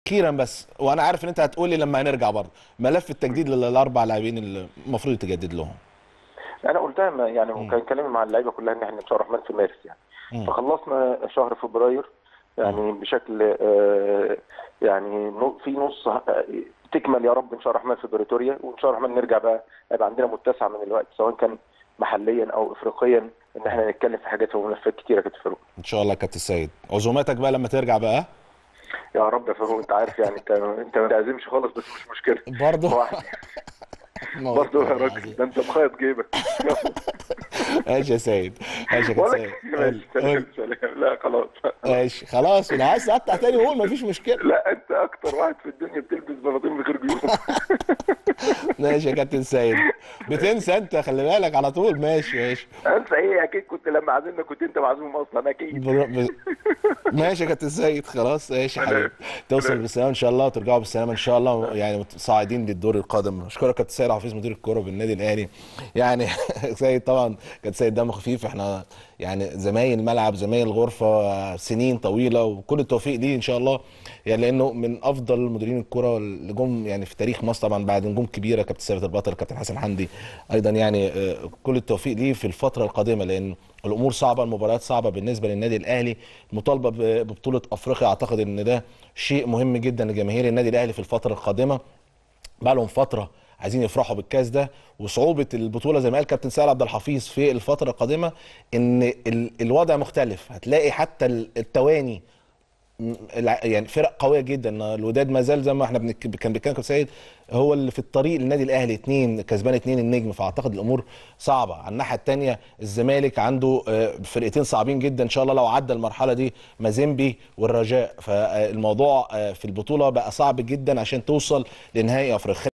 اخيرا بس وانا عارف ان انت هتقول لي لما هنرجع برضه ملف التجديد للاربع لاعبين اللي المفروض يتجدد لهم انا قلتها ما- يعني كان كلامي مع اللعيبه كلها ان احنا ان شاء الله الرحمن في مارس يعني فخلصنا شهر فبراير يعني بشكل آه، يعني نو- في نص آه، تكمل يا رب ان شاء الله الرحمن في بريتوريا وان شاء الله الرحمن نرجع بقى يبقى عندنا متسع من الوقت سواء كان محليا او افريقيا ان احنا نتكلم في حاجات وملفات كتيره كانت فاروق ان شاء الله يا كابتن سيد عزوماتك بقى لما ترجع بقى يا رب يا فاروق انت عارف يعني انت انت ما تعزمش خالص بس مش مشكله برضه واحد. برضه يا راجل ده انت مخيط جيبك ماشي يا سيد ماشي يا كابتن بقول سيد لك ماشي قول- قول. سلام سلام لا خلاص ماشي خلاص لو عايز تقطع تاني قول مفيش مشكله لا انت اكتر واحد في الدنيا بتلبس بناطيل من غير جيوب ماشي يا كابتن سيد بتنسى انت خلي بالك على طول ماشي ماشي انسى ايه اكيد كنت لما عزمنا كنت انت معزوم اصلا اكيد بر... ب... ماشي يا كابتن سيد خلاص ماشي يا حبيبي توصل بالسلامه ان شاء الله وترجعوا بالسلامه ان شاء الله يعني صاعدين للدور القادم اشكرك كابتن سيد حفيظ مدير الكوره بالنادي الاهلي يعني سيد طبعا كابتن سيد دمه خفيف احنا يعني زمايل ملعب زمايل غرفه سنين طويله وكل التوفيق ليه ان شاء الله يعني لانه من افضل مديرين الكوره اللي جم يعني في تاريخ مصر طبعا بعد نجوم كبيره كابتن ثابت البطل كابتن حسن حمدي ايضا يعني آه، كل التوفيق ليه في الفتره القادمه لان الامور صعبه المباريات صعبه بالنسبه للنادي الاهلي مطالبه ب- ببطوله افريقيا اعتقد ان ده شيء مهم جدا لجماهير النادي الاهلي في الفتره القادمه بقى لهم فتره عايزين يفرحوا بالكاس ده وصعوبه البطوله زي ما قال كابتن سهل عبد الحفيظ في الفتره القادمه ان ال- الوضع مختلف هتلاقي حتى ال- التواني م- الع- يعني فرق قويه جدا الوداد ما زال زي ما احنا بنك... كان بيتكلم كابتن سيد هو اللي في الطريق للنادي الاهلي اتنين كسبان اتنين النجم فاعتقد الامور صعبه على الناحيه الثانيه الزمالك عنده آه، فرقتين صعبين جدا ان شاء الله لو عدى المرحله دي مازيمبي والرجاء فالموضوع آه، في البطوله بقى صعب جدا عشان توصل لنهائي افريقيا